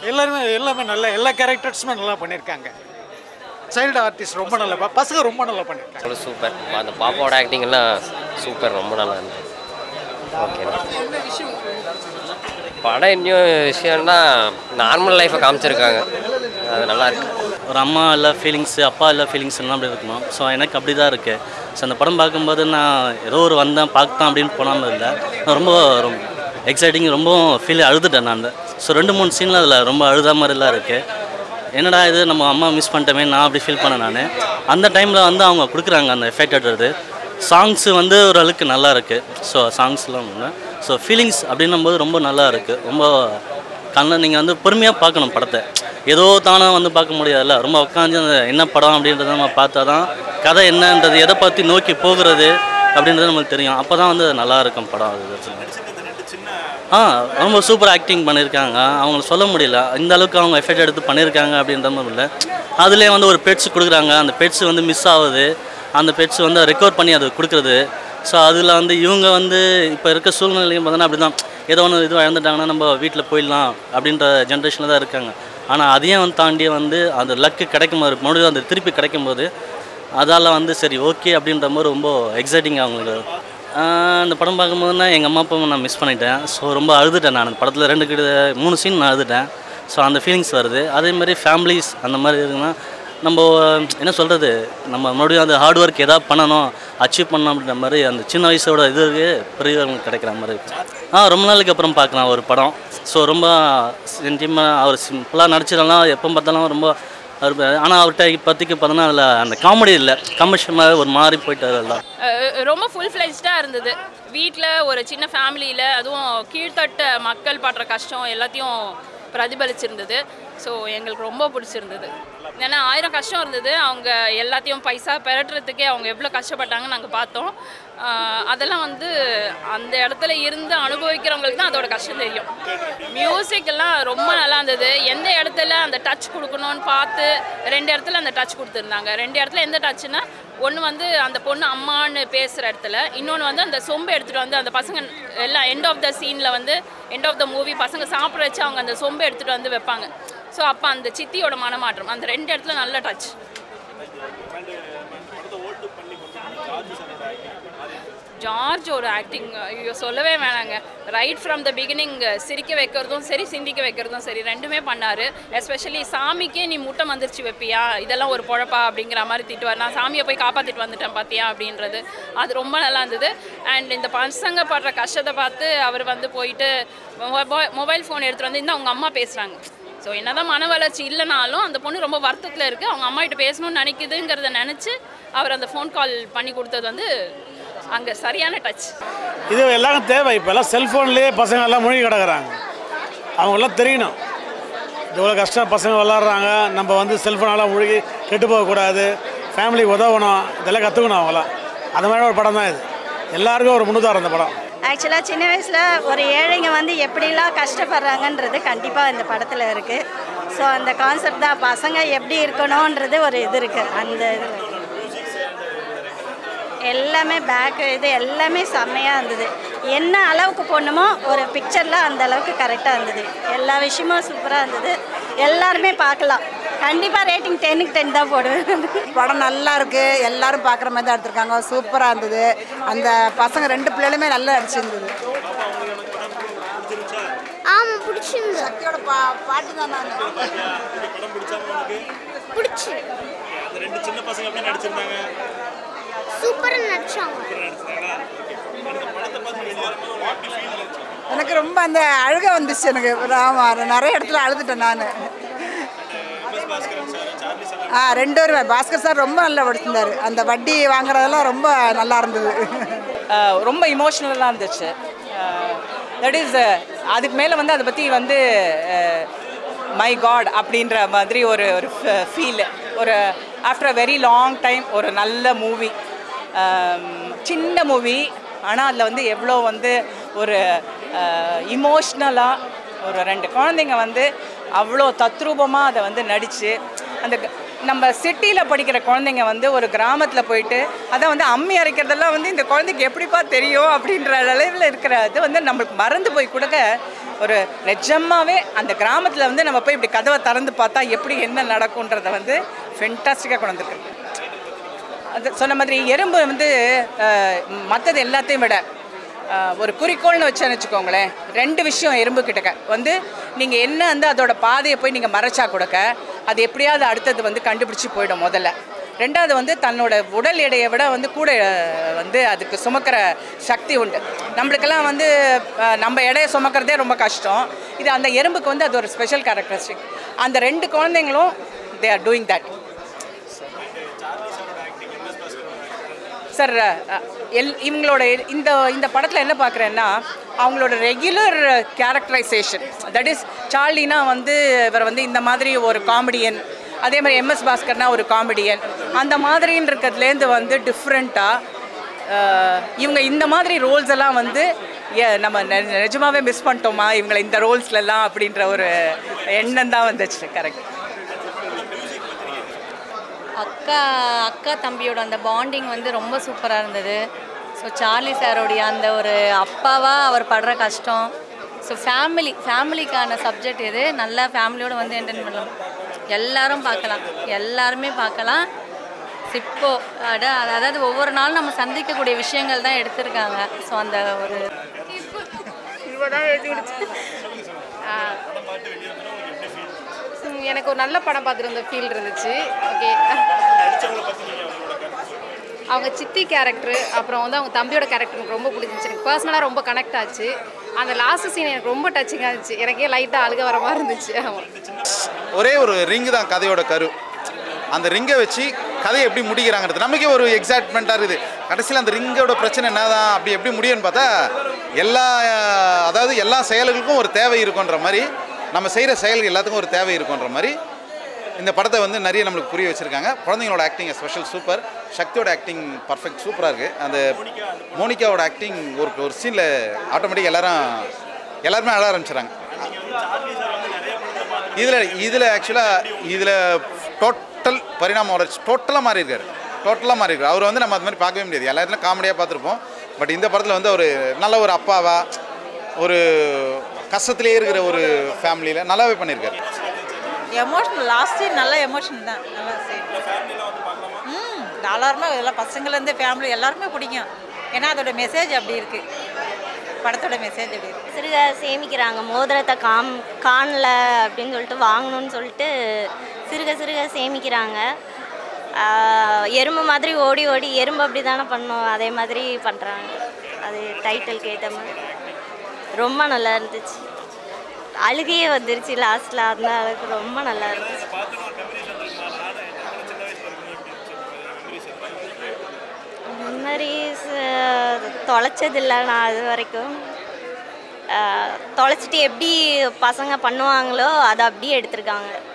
எல்லாருமே எல்லாமே நல்ல எல்லா கேரக்டர்ஸுமே நல்லா பண்ணியிருக்காங்க சைல்டு ஆர்டிஸ்ட் ரொம்ப நல்லா ப- பசங்க ரொம்ப நல்லா பண்ணியிருக்காங்க அவ்வளோ சூப்பர் அந்த பாப்பாவோட ஆக்டிங் எல்லாம் சூப்பர் ரொம்ப நல்லா இருந்தது ஓகே படம் இன்னும் விஷயம்னா நார்மல் லைஃப்பை காமிச்சிருக்காங்க அது நல்லா இருக்கு ஒரு அம்மா இல்லை ஃபீலிங்ஸு அப்பா இல்லை ஃபீலிங்ஸ்லாம் அப்படி இருக்கணும் ஸோ எனக்கு அப்படி தான் இருக்குது ஸோ அந்த படம் பார்க்கும்போது நான் ஏதோ ஒரு வந்தேன் பார்த்தேன் அப்படின்னு போனாமல் இல்லை நான் ரொம்ப ரொம்ப எக்ஸைட்டிங் ரொம்ப ஃபீல் அழுதுட்டேன் நான் ஸோ ரெண்டு மூணு சீனில் அதில் ரொம்ப அழுத மாதிரிலாம் இருக்குது என்னடா இது நம்ம அம்மா மிஸ் பண்ணிட்டோமே நான் அப்படி ஃபீல் பண்ணேன் நான் அந்த டைமில் வந்து அவங்க கொடுக்குறாங்க அந்த எஃபெக்ட் எடுறது சாங்ஸு வந்து ஓரளவுக்கு நல்லா இருக்குது ஸோ சாங்ஸ்லாம் இல்லை ஸோ ஃபீலிங்ஸ் அப்படின்னும் போது ரொம்ப நல்லா இருக்குது ரொம்ப கண்ணை நீங்கள் வந்து பொறுமையாக பார்க்கணும் படத்தை ஏதோ தானே வந்து பார்க்க முடியாதுல்ல ரொம்ப உட்காந்து அந்த என்ன படம் அப்படின்றத நம்ம பார்த்தா தான் கதை என்னன்றது எதை பற்றி நோக்கி போகிறது அப்படின்றது நமக்கு தெரியும் அப்போ தான் வந்து நல்லா இருக்கும் படம் அது ஆ ரொம்ப சூப்பர் ஆக்டிங் பண்ணியிருக்காங்க அவங்க சொல்ல முடியல இந்த அளவுக்கு அவங்க எஃபெக்ட் எடுத்து பண்ணியிருக்காங்க அப்படின்ற மாதிரி இல்லை அதுலேயே வந்து ஒரு பெட்ஸ் கொடுக்குறாங்க அந்த பெட்ஸ் வந்து மிஸ் ஆகுது அந்த பெட்ஸ் வந்து ரெக்கவர் பண்ணி அது கொடுக்குறது ஸோ அதில் வந்து இவங்க வந்து இப்போ இருக்க சூழ்நிலையும் பார்த்தோன்னா அப்படி தான் ஏதோ ஒன்று இது இழந்துட்டாங்கன்னா நம்ம வீட்டில் போயிடலாம் அப்படின்ற ஜென்ரேஷனில் தான் இருக்காங்க ஆனால் அதையும் வந்து தாண்டி வந்து அந்த லக்கு கிடைக்கும் போது மறுபடியும் அந்த திருப்பி கிடைக்கும் போது அதால் வந்து சரி ஓகே அப்படின்ற மாதிரி ரொம்ப எக்ஸைட்டிங் அவங்களுக்கு ஆஹ் அந்த படம் பார்க்கும்போதுனா எங்கள் அம்மா அப்பாவை நான் மிஸ் பண்ணிட்டேன் ஸோ ரொம்ப அழுதுட்டேன் நான் அந்த படத்தில் ரெண்டு கிட்ட மூணு சீன் நான் அழுதுட்டேன் ஸோ அந்த ஃபீலிங்ஸ் வருது அதே மாதிரி ஃபேமிலிஸ் அந்த மாதிரி இருக்குன்னா நம்ம என்ன சொல்கிறது நம்ம மறுபடியும் அந்த ஹார்ட் ஒர்க் எதாவது பண்ணணும் அச்சீவ் பண்ணணும் அப்படின்ற மாதிரி அந்த சின்ன வயசோட இது பெரியவங்களுக்கு கிடைக்கிற மாதிரி இருக்கு ஆ ரொம்ப நாளுக்கு அப்புறம் பார்க்கலாம் ஒரு படம் ஸோ ரொம்ப சென்டிமெண்ட் அவர் சிம்பிளாக நடிச்சிடலாம் எப்போ பார்த்தாலும் ரொம்ப ஆனால் அவர்கிட்ட இப்போதைக்கு பார்த்தோன்னா அதில் அந்த காமெடி இல்லை கமர்ஷியல் ஒரு மாதிரி போயிட்டார் எல்லாம் அஹ் ரொம்ப ஃபுல் ஃப்ளெஜ்டாக இருந்தது வீட்டில் ஒரு சின்ன ஃபேமிலியில் அதுவும் கீழ்த்தட்ட மக்கள் படுற கஷ்டம் எல்லாத்தையும் பிரதிபலிச்சிருந்தது ஸோ எங்களுக்கு ரொம்ப பிடிச்சிருந்தது ஏன்னா ஆயிரம் கஷ்டம் இருந்தது அவங்க எல்லாத்தையும் பைசா பெரட்டுறதுக்கே அவங்க எவ்வளோ கஷ்டப்பட்டாங்கன்னு நாங்கள் பார்த்தோம் அஹ் அதெல்லாம் வந்து அந்த இடத்துல இருந்து அனுபவிக்கிறவங்களுக்கு தான் அதோட கஷ்டம் தெரியும் மியூசிக் எல்லாம் ரொம்ப நல்லா இருந்தது எந்த இடத்துல அந்த டச் கொடுக்கணும்னு பார்த்து ரெண்டு இடத்துல அந்த டச் கொடுத்துருந்தாங்க ரெண்டு இடத்துல எந்த டச்சுன்னா ஒன்று வந்து அந்த பொண்ணு அம்மான்னு பேசுகிற இடத்துல இன்னொன்று வந்து அந்த சொம்பு எடுத்துகிட்டு வந்து அந்த பசங்க எல்லாம் எண்ட் ஆஃப் த சீனில் வந்து எண்ட் ஆஃப் த மூவி பசங்க சாப்பிட வச்சு அவங்க அந்த சொம்பு எடுத்துகிட்டு வந்து வைப்பாங்க ஸோ அப்போ அந்த சித்தியோட மனமாற்றம் அந்த ரெண்டு இடத்துல நல்ல டச் ஜார்ஜ் ஒரு ஆக்டிங் ஐயோ சொல்லவே வேணாங்க ரைட் ஃப்ரம் த பிகினிங் சிரிக்க வைக்கிறதும் சரி சிந்திக்க வைக்கிறதும் சரி ரெண்டுமே பண்ணார் எஸ்பெஷலி சாமிக்கே நீ முட்டை மந்திரிச்சு வைப்பியா இதெல்லாம் ஒரு பொழப்பா அப்படிங்கிற மாதிரி திட்டுவார் நான் சாமியை போய் காப்பாற்றிட்டு வந்துட்டேன் பார்த்தியா அப்படின்றது அது ரொம்ப நல்லா இருந்தது அண்ட் இந்த பசங்க படுற கஷ்டத்தை பார்த்து அவர் வந்து போயிட்டு மொபைல் ஃபோன் எடுத்துகிட்டு வந்து இந்த அவங்க அம்மா பேசுகிறாங்க ஸோ என்னதான் மன வளர்ச்சி இல்லைனாலும் அந்த பொண்ணு ரொம்ப வருத்தத்தில் இருக்குது அவங்க அம்மா கிட்ட பேசணும்னு நினைக்குதுங்கிறத நினச்சி அவர் அந்த ஃபோன் கால் பண்ணி கொடுத்தது வந்து அங்கே சரியான டச் இது எல்லாருக்கும் தேவை இப்போ எல்லாம் செல்ஃபோன்லேயே பசங்க எல்லாம் மூழ்கி கிடக்குறாங்க அவங்கெல்லாம் தெரியணும் இவ்வளோ கஷ்டம் பசங்க விளாட்றாங்க நம்ம வந்து செல்ஃபோனால மூழ்கி கெட்டு போகக்கூடாது ஃபேமிலிக்கு உதவணும் இதெல்லாம் கற்றுக்கணும் அவங்களாம் அந்த மாதிரி ஒரு படம் தான் இது எல்லாருக்கும் ஒரு முன்னுதாரணம் இந்த படம் ஆக்சுவலாக சின்ன வயசில் ஒரு ஏழைங்க வந்து எப்படிலாம் கஷ்டப்படுறாங்கன்றது கண்டிப்பாக இந்த படத்தில் இருக்குது ஸோ அந்த கான்செப்ட் தான் பசங்க எப்படி இருக்கணுன்றது ஒரு இது இருக்குது அந்த இதில் எல்லாமே பேக்கு இது எல்லாமே செம்மையாக இருந்தது என்ன அளவுக்கு போடணுமோ ஒரு பிக்சரில் அந்த அளவுக்கு கரெக்டாக இருந்தது எல்லா விஷயமும் சூப்பராக இருந்தது எல்லாருமே பார்க்கலாம் கண்டிப்பாக ரேட்டிங் டென்னுக்கு டென் தான் போடுவேன் படம் நல்லா இருக்கு எல்லாரும் பார்க்குற மாதிரி தான் எடுத்திருக்காங்க சூப்பராக இருந்தது அந்த பசங்க ரெண்டு பிள்ளைகளுமே நல்லா நடிச்சிருந்தது ஆமாம் பிடிச்சிருந்தது சக்தியோட பா பாட்டு தான் நான் பிடிச்சி ரெண்டு சின்ன பசங்க எப்படி நடிச்சிருந்தாங்க சூப்பராக நடிச்சாங்க எனக்கு ரொம்ப அந்த அழுக வந்துச்சு எனக்கு ஆமாம் நிறைய இடத்துல அழுதுட்டேன் நான் ஆ ரெண்டு பேருமே பாஸ்கர் சார் ரொம்ப நல்லா படிச்சிருந்தார் அந்த வட்டி வாங்குறதெல்லாம் ரொம்ப நல்லா இருந்தது ரொம்ப இமோஷ்னலாக இருந்துச்சு தட் இஸ் அதுக்கு மேலே வந்து அதை பற்றி வந்து மை காட் அப்படின்ற மாதிரி ஒரு ஒரு ஃபீல் ஒரு after a very long time ஒரு நல்ல மூவி சின்ன மூவி ஆனால் அதில் வந்து எவ்வளோ வந்து ஒரு இமோஷ்னலாக ஒரு ரெண்டு குழந்தைங்க வந்து அவ்வளோ தத்ரூபமாக அதை வந்து நடித்து அந்த க- நம்ம சிட்டியில் படிக்கிற குழந்தைங்க வந்து ஒரு கிராமத்தில் போயிட்டு அதான் வந்து அம்மி அரைக்கிறதெல்லாம் வந்து இந்த குழந்தைக்கு எப்படிப்பா தெரியும் அப்படின்ற அளவில் இருக்கிற இது வந்து நம்மளுக்கு மறந்து போய் கொடுக்க ஒரு நிஜமாவே அந்த கிராமத்தில் வந்து நம்ம போய் இப்படி கதவை திறந்து பார்த்தா எப்படி என்ன நடக்குன்றத வந்து ஃபென்டாஸ்டிக்காக கொண்டு வந்திருக்கு அது சொன்ன மாதிரி எறும்பு வந்து மற்றது எல்லாத்தையும் விட அஹ், ஒரு குறிக்கோள்னு வச்சேன்னு வச்சுக்கோங்களேன் ரெண்டு விஷயம் எறும்பு கிட்டக்க வந்து நீங்கள் என்ன வந்து அதோட பாதையை போய் நீங்கள் மறைச்சா கொடுக்க அது எப்படியாவது அடுத்தது வந்து கண்டுபிடிச்சி போயிடும் முதல்ல ரெண்டாவது வந்து தன்னோட உடல் எடையை விட வந்து கூட அஹ், வந்து அதுக்கு சுமக்கிற சக்தி உண்டு நம்மளுக்கெல்லாம் வந்து அஹ், நம்ம எடையை சுமக்கிறதே ரொம்ப கஷ்டம் இது அந்த எறும்புக்கு வந்து அது ஒரு ஸ்பெஷல் கேரக்டரிஸ்டிக் அந்த ரெண்டு குழந்தைங்களும் they are doing that sir எல் இவங்களோட இந்த இந்த படத்தில் என்ன பார்க்குறேன்னா அவங்களோட ரெகுலர் கேரக்டரைசேஷன் தட் இஸ் சார்லினா வந்து இவர் வந்து இந்த மாதிரி ஒரு காமெடியன் அதே மாதிரி எம்எஸ் பாஸ்கர்னா ஒரு காமெடியன் அந்த மாதிரின்னு இருக்கிறதுலேருந்து வந்து டிஃப்ரெண்ட்டாக இவங்க இந்த மாதிரி ரோல்ஸ் எல்லாம் வந்து ஏ- நம்ம நெ- நிஜமாவே மிஸ் பண்ணிட்டோமா இவங்களை இந்த ரோல்ஸ்லலாம் அப்படின்ற ஒரு எண்ணம் தான் வந்துச்சு கரெக்ட் அக்கா அக்கா தம்பியோட அந்த பாண்டிங் வந்து ரொம்ப சூப்பராக இருந்தது ஸோ சார்லி சாரோடைய அந்த ஒரு அப்பாவாக அவர் படுற கஷ்டம் ஸோ ஃபேமிலி ஃபேமிலிக்கான சப்ஜெக்ட் இது நல்லா ஃபேமிலியோடு வந்து என்டர்ன் பண்ணலாம் எல்லாரும் பார்க்கலாம் எல்லாருமே பார்க்கலாம் இப்போ அட அதாவது ஒவ்வொரு நாளும் நம்ம சந்திக்கக்கூடிய விஷயங்கள் தான் எடுத்திருக்காங்க ஸோ அந்த ஒரு ம், எனக்கு ஒரு நல்ல படம் பார்த்துருந்த ஃபீல் இருந்துச்சு ஓகே அவங்க சித்தி கேரக்டர் அப்புறம் வந்து அவங்க தம்பியோட கேரக்டர் எனக்கு ரொம்ப பிடிச்சிருந்துச்சு எனக்கு பர்சனலாக ரொம்ப கனெக்ட் ஆச்சு அந்த லாஸ்ட் சீன் எனக்கு ரொம்ப டச்சிங்காக இருந்துச்சு எனக்கே லைட்டாக அழுக வர மாதிரி இருந்துச்சு ஆமாம் ஒரே ஒரு ரிங்கு தான் கதையோட கரு அந்த ரிங்கை வச்சு கதையை எப்படி முடிக்கிறாங்கிறது நமக்கே ஒரு எக்ஸைட்மெண்ட்டாக இருக்குது கடைசியில் அந்த ரிங்கோட பிரச்சனை என்னதான் அப்படி எப்படி முடியும்னு பார்த்தா எல்லா அதாவது எல்லா செயல்களுக்கும் ஒரு தேவை இருக்குன்ற மாதிரி நம்ம செய்கிற செயல்கள் எல்லாத்துக்கும் ஒரு தேவை இருக்குன்ற மாதிரி இந்த படத்தை வந்து நிறைய நம்மளுக்கு புரிய வச்சுருக்காங்க குழந்தைங்களோட ஆக்டிங் ஸ்பெஷல் சூப்பர் சக்தியோட ஆக்டிங் பர்ஃபெக்ட் சூப்பராக இருக்குது அந்த மோனிகாவோட ஆக்டிங் ஒரு ஒரு சீனில் ஆட்டோமேட்டிக் எல்லாரும் எல்லாருமே அழ ஆரம்பிச்சிடறாங்க இதில் இதில் ஆக்சுவலாக இதில் டோட்டல் பரிணாம வளர்ச்சி டோட்டலாக மாறி இருக்காரு டோட்டலாக மாறி இருக்காரு அவர் வந்து நம்ம அது மாதிரி பார்க்கவே முடியாது எல்லா இடத்துலையும் காமெடியாக பார்த்துருப்போம் பட் இந்த படத்தில் வந்து ஒரு நல்ல ஒரு அப்பாவா ஒரு கஷ்டத்திலே இருக்கிற ஒரு ஃபேமிலியில் நல்லாவே பண்ணியிருக்காரு எமோஷனல் லாஸ்ட் சீன் நல்ல எமோஷன் தான் நல்லா சீன் ம் எல்லாருமே இதெல்லாம் பசங்கள்லேருந்து ஃபேமிலி எல்லாருமே பிடிக்கும் ஏன்னா அதோட மெசேஜ் அப்படி இருக்குது படத்தோட மெசேஜ் அப்படி இருக்குது சிறுக சேமிக்கிறாங்க மோதிரத்தை காம் காணல அப்படின்னு சொல்லிட்டு வாங்கணும்னு சொல்லிட்டு சிறுக சிறுக சேமிக்கிறாங்க ஆஹ் எறும்பு மாதிரி ஓடி ஓடி எறும்பு அப்படி தானே பண்ணும் அதே மாதிரி பண்ணுறாங்க அது டைட்டிலுக்கு ஏற்ற மாதிரி ரொம்ப நல்லா இருந்துச்சு அழுகையே வந்துருச்சு லாஸ்ட்டில் அந்த அளவுக்கு ரொம்ப நல்லா இருந்துச்சு மெமரிஸ் தொலைச்சதில்லை நான் அது வரைக்கும் அஹ், தொலைச்சிட்டு எப்படி பசங்க பண்ணுவாங்களோ அதை அப்படியே எடுத்திருக்காங்க